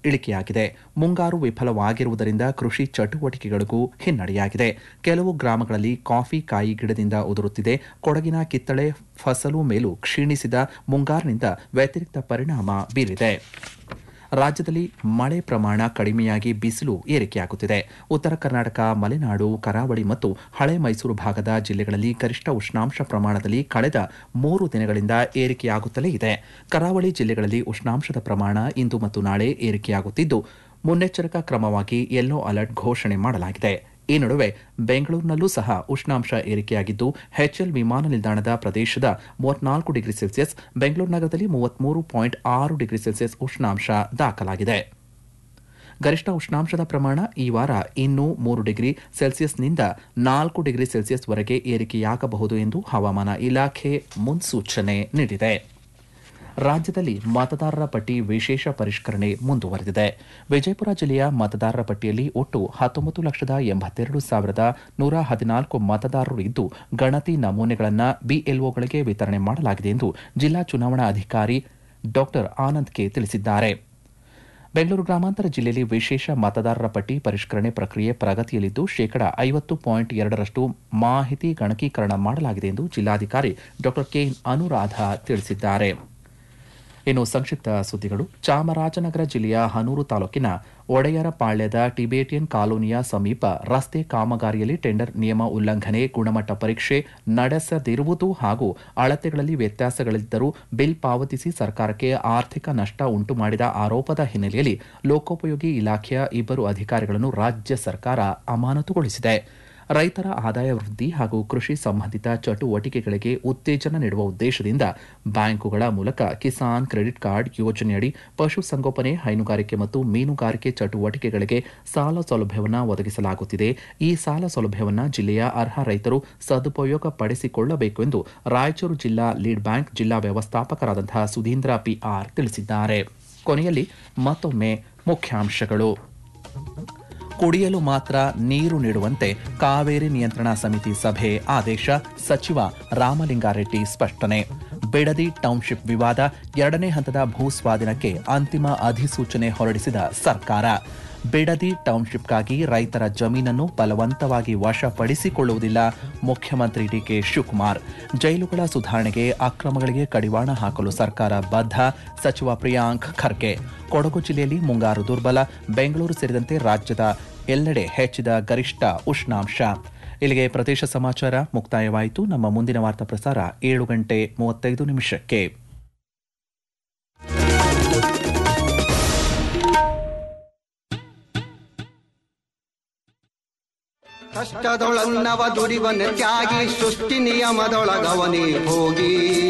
ಇಳಿಕೆಯಾಗಿದೆ ಮುಂಗಾರು ವಿಫಲವಾಗಿರುವುದರಿಂದ ಕೃಷಿ ಚಟುವಟಿಕೆಗಳಿಗೂ ಹಿನ್ನಡೆಯಾಗಿದೆ ಕೆಲವು ಗ್ರಾಮಗಳಲ್ಲಿ ಕಾಫಿ ಕಾಯಿ ಗಿಡದಿಂದ ಉದುರುತ್ತಿದೆ ಕೊಡಗಿನ ಕಿತ್ತಳೆ ಫಸಲು ಮೇಲೂ ಕ್ಷೀಣಿಸಿದ ಮುಂಗಾರಿನಿಂದ ವ್ಯತಿರಿಕ್ತ ಪರಿಣಾಮ ಬೀರಿದೆ ರಾಜ್ಯದಲ್ಲಿ ಮಳೆ ಪ್ರಮಾಣ ಕಡಿಮೆಯಾಗಿ ಬಿಸಿಲು ಏರಿಕೆಯಾಗುತ್ತಿದೆ ಉತ್ತರ ಕರ್ನಾಟಕ ಮಲೆನಾಡು ಕರಾವಳಿ ಮತ್ತು ಹಳೆ ಮೈಸೂರು ಭಾಗದ ಜಿಲ್ಲೆಗಳಲ್ಲಿ ಗರಿಷ್ಠ ಉಷ್ಣಾಂಶ ಪ್ರಮಾಣದಲ್ಲಿ ಕಳೆದ ಮೂರು ದಿನಗಳಿಂದ ಏರಿಕೆಯಾಗುತ್ತಲೇ ಇದೆ ಕರಾವಳಿ ಜಿಲ್ಲೆಗಳಲ್ಲಿ ಉಷ್ಣಾಂಶದ ಪ್ರಮಾಣ ಇಂದು ಮತ್ತು ನಾಳೆ ಏರಿಕೆಯಾಗುತ್ತಿದ್ದು ಮುನ್ನೆಚ್ಚರಿಕಾ ಕ್ರಮವಾಗಿ ಯೆಲ್ಲೋ ಅಲರ್ಟ್ ಘೋಷಣೆ ಮಾಡಲಾಗಿದೆ ಈ ನಡುವೆ ಬೆಂಗಳೂರಿನಲ್ಲೂ ಸಹ ಉಷ್ಣಾಂಶ ಏರಿಕೆಯಾಗಿದ್ದು ಎಚ್ಎಲ್ ವಿಮಾನ ನಿಲ್ದಾಣದ ಪ್ರದೇಶದ ಮೂವತ್ನಾಲ್ಕು ಡಿಗ್ರಿ ಸೆಲ್ಸಿಯಸ್ ಬೆಂಗಳೂರು ನಗರದಲ್ಲಿ ಮೂವತ್ಮೂರು ಪಾಯಿಂಟ್ ಆರು ಡಿಗ್ರಿ ಸೆಲ್ಸಿಯಸ್ ಉಷ್ಣಾಂಶ ದಾಖಲಾಗಿದೆ ಗರಿಷ್ಠ ಉಷ್ಣಾಂಶದ ಪ್ರಮಾಣ ಈ ವಾರ ಇನ್ನೂ ಮೂರು ಡಿಗ್ರಿ ಸೆಲ್ಸಿಯಸ್ನಿಂದ ನಾಲ್ಕು ಡಿಗ್ರಿ ಸೆಲ್ಸಿಯಸ್ ವರೆಗೆ ಏರಿಕೆಯಾಗಬಹುದು ಎಂದು ಹವಾಮಾನ ಇಲಾಖೆ ಮುನ್ಸೂಚನೆ ನೀಡಿದೆ ರಾಜ್ಯದಲ್ಲಿ ಮತದಾರರ ಪಟ್ಟಿ ವಿಶೇಷ ಪರಿಷ್ಕರಣೆ ಮುಂದುವರೆದಿದೆ ವಿಜಯಪುರ ಜಿಲ್ಲೆಯ ಮತದಾರರ ಪಟ್ಟಿಯಲ್ಲಿ ಒಟ್ಟು ಹತ್ತೊಂಬತ್ತು ಲಕ್ಷದ ಎಂಬತ್ತೆರಡು ಸಾವಿರದ ನೂರ ಹದಿನಾಲ್ಕು ಮತದಾರರು ಇದ್ದು ಗಣತಿ ನಮೂನೆಗಳನ್ನು ಬಿಎಲ್ಒಗಳಿಗೆ ವಿತರಣೆ ಮಾಡಲಾಗಿದೆ ಎಂದು ಜಿಲ್ಲಾ ಚುನಾವಣಾ ಅಧಿಕಾರಿ ಡಾಕ್ಟರ್ ಆನಂದ್ ಕೆ ತಿಳಿಸಿದ್ದಾರೆ ಬೆಂಗಳೂರು ಗ್ರಾಮಾಂತರ ಜಿಲ್ಲೆಯಲ್ಲಿ ವಿಶೇಷ ಮತದಾರರ ಪಟ್ಟಿ ಪರಿಷ್ಕರಣೆ ಪ್ರಕ್ರಿಯೆ ಪ್ರಗತಿಯಲ್ಲಿದ್ದು ಶೇಕಡಾ ಐವತ್ತು ಪಾಯಿಂಟ್ ಎರಡರಷ್ಟು ಮಾಹಿತಿ ಗಣಕೀಕರಣ ಮಾಡಲಾಗಿದೆ ಎಂದು ಜಿಲ್ಲಾಧಿಕಾರಿ ಡಾಕ್ಟರ್ ಕೆ ಅನುರಾಧ ತಿಳಿಸಿದ್ದಾರೆ ಇನ್ನು ಸಂಕ್ಷಿಪ್ತ ಸುದ್ದಿಗಳು ಚಾಮರಾಜನಗರ ಜಿಲ್ಲೆಯ ಹನೂರು ತಾಲೂಕಿನ ಒಡೆಯರಪಾಳ್ಯದ ಟಿಬೇಟಿಯನ್ ಕಾಲೋನಿಯ ಸಮೀಪ ರಸ್ತೆ ಕಾಮಗಾರಿಯಲ್ಲಿ ಟೆಂಡರ್ ನಿಯಮ ಉಲ್ಲಂಘನೆ ಗುಣಮಟ್ಟ ಪರೀಕ್ಷೆ ನಡೆಸದಿರುವುದು ಹಾಗೂ ಅಳತೆಗಳಲ್ಲಿ ವ್ಯತ್ಯಾಸಗಳಿದ್ದರೂ ಬಿಲ್ ಪಾವತಿಸಿ ಸರ್ಕಾರಕ್ಕೆ ಆರ್ಥಿಕ ನಷ್ಟ ಉಂಟು ಮಾಡಿದ ಆರೋಪದ ಹಿನ್ನೆಲೆಯಲ್ಲಿ ಲೋಕೋಪಯೋಗಿ ಇಲಾಖೆಯ ಇಬ್ಬರು ಅಧಿಕಾರಿಗಳನ್ನು ರಾಜ್ಯ ಸರ್ಕಾರ ಅಮಾನತುಗೊಳಿಸಿದೆ ರೈತರ ಆದಾಯ ವೃದ್ಧಿ ಹಾಗೂ ಕೃಷಿ ಸಂಬಂಧಿತ ಚಟುವಟಿಕೆಗಳಿಗೆ ಉತ್ತೇಜನ ನೀಡುವ ಉದ್ದೇಶದಿಂದ ಬ್ಯಾಂಕುಗಳ ಮೂಲಕ ಕಿಸಾನ್ ಕ್ರೆಡಿಟ್ ಕಾರ್ಡ್ ಯೋಜನೆಯಡಿ ಪಶುಸಂಗೋಪನೆ ಹೈನುಗಾರಿಕೆ ಮತ್ತು ಮೀನುಗಾರಿಕೆ ಚಟುವಟಿಕೆಗಳಿಗೆ ಸಾಲ ಸೌಲಭ್ಯವನ್ನು ಒದಗಿಸಲಾಗುತ್ತಿದೆ ಈ ಸಾಲ ಸೌಲಭ್ಯವನ್ನು ಜಿಲ್ಲೆಯ ಅರ್ಹ ರೈತರು ಸದುಪಯೋಗ ಪಡಿಸಿಕೊಳ್ಳಬೇಕು ಎಂದು ರಾಯಚೂರು ಜಿಲ್ಲಾ ಲೀಡ್ ಬ್ಯಾಂಕ್ ಜಿಲ್ಲಾ ವ್ಯವಸ್ಥಾಪಕರಾದಂತಹ ಸುಧೀಂದ್ರ ಪಿಆರ್ ತಿಳಿಸಿದ್ದಾರೆ ಕೊನೆಯಲ್ಲಿ ಮತ್ತೊಮ್ಮೆ ಮುಖ್ಯಾಂಶಗಳು ಕುಡಿಯಲು ಮಾತ್ರ ನೀರು ನೀಡುವಂತೆ ಕಾವೇರಿ ನಿಯಂತ್ರಣ ಸಮಿತಿ ಸಭೆ ಆದೇಶ ಸಚಿವ ರಾಮಲಿಂಗಾರೆಡ್ಡಿ ಸ್ಪಷ್ಟನೆ ಬಿಡದಿ ಟೌನ್ಶಿಪ್ ವಿವಾದ ಎರಡನೇ ಹಂತದ ಭೂ ಸ್ವಾಧೀನಕ್ಕೆ ಅಂತಿಮ ಅಧಿಸೂಚನೆ ಹೊರಡಿಸಿದ ಸರ್ಕಾರ ಬಿಡದಿ ಟೌನ್ಶಿಪ್ಗಾಗಿ ರೈತರ ಜಮೀನನ್ನು ಬಲವಂತವಾಗಿ ವಶಪಡಿಸಿಕೊಳ್ಳುವುದಿಲ್ಲ ಮುಖ್ಯಮಂತ್ರಿ ಡಿಕೆ ಶಿವಕುಮಾರ್ ಜೈಲುಗಳ ಸುಧಾರಣೆಗೆ ಅಕ್ರಮಗಳಿಗೆ ಕಡಿವಾಣ ಹಾಕಲು ಸರ್ಕಾರ ಬದ್ಧ ಸಚಿವ ಪ್ರಿಯಾಂಕ್ ಖರ್ಗೆ ಕೊಡಗು ಜಿಲ್ಲೆಯಲ್ಲಿ ಮುಂಗಾರು ದುರ್ಬಲ ಬೆಂಗಳೂರು ಸೇರಿದಂತೆ ರಾಜ್ಯದ ಎಲ್ಲೆಡೆ ಹೆಚ್ಚಿದ ಗರಿಷ್ಠ ಉಷ್ಣಾಂಶ ಇಲ್ಲಿಗೆ ಪ್ರದೇಶ ಸಮಾಚಾರ ಮುಕ್ತಾಯವಾಯಿತು ನಮ್ಮ ಮುಂದಿನ ವಾರ್ತಾ ಪ್ರಸಾರ ಏಳು ಗಂಟೆ ಮೂವತ್ತೈದು ನಿಮಿಷಕ್ಕೆ ಕಷ್ಟದೊಳನ್ನವ ದುಡಿವನ ತ್ಯಾಗಿ ಸೃಷ್ಟಿ ನಿಯಮದೊಳಗವನೇ ಹೋಗಿ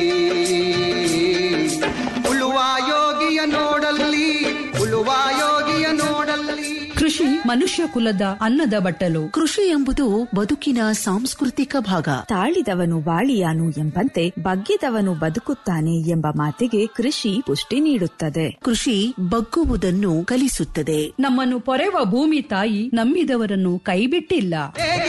ಉಳುವ ಯೋಗಿಯ ನೋಡಲ್ಲಿ ಉಳುವ ಯೋಗಿಯ ನೋಡಲ್ಲಿ ಕೃಷಿ ಮನುಷ್ಯ ಕುಲದ ಅನ್ನದ ಬಟ್ಟಲು ಕೃಷಿ ಎಂಬುದು ಬದುಕಿನ ಸಾಂಸ್ಕೃತಿಕ ಭಾಗ ತಾಳಿದವನು ಬಾಳಿಯಾನು ಎಂಬಂತೆ ಬಗ್ಗಿದವನು ಬದುಕುತ್ತಾನೆ ಎಂಬ ಮಾತಿಗೆ ಕೃಷಿ ಪುಷ್ಟಿ ನೀಡುತ್ತದೆ ಕೃಷಿ ಬಗ್ಗುವುದನ್ನು ಕಲಿಸುತ್ತದೆ ನಮ್ಮನ್ನು ಪೊರೆವ ಭೂಮಿ ತಾಯಿ ನಂಬಿದವರನ್ನು ಕೈಬಿಟ್ಟಿಲ್ಲ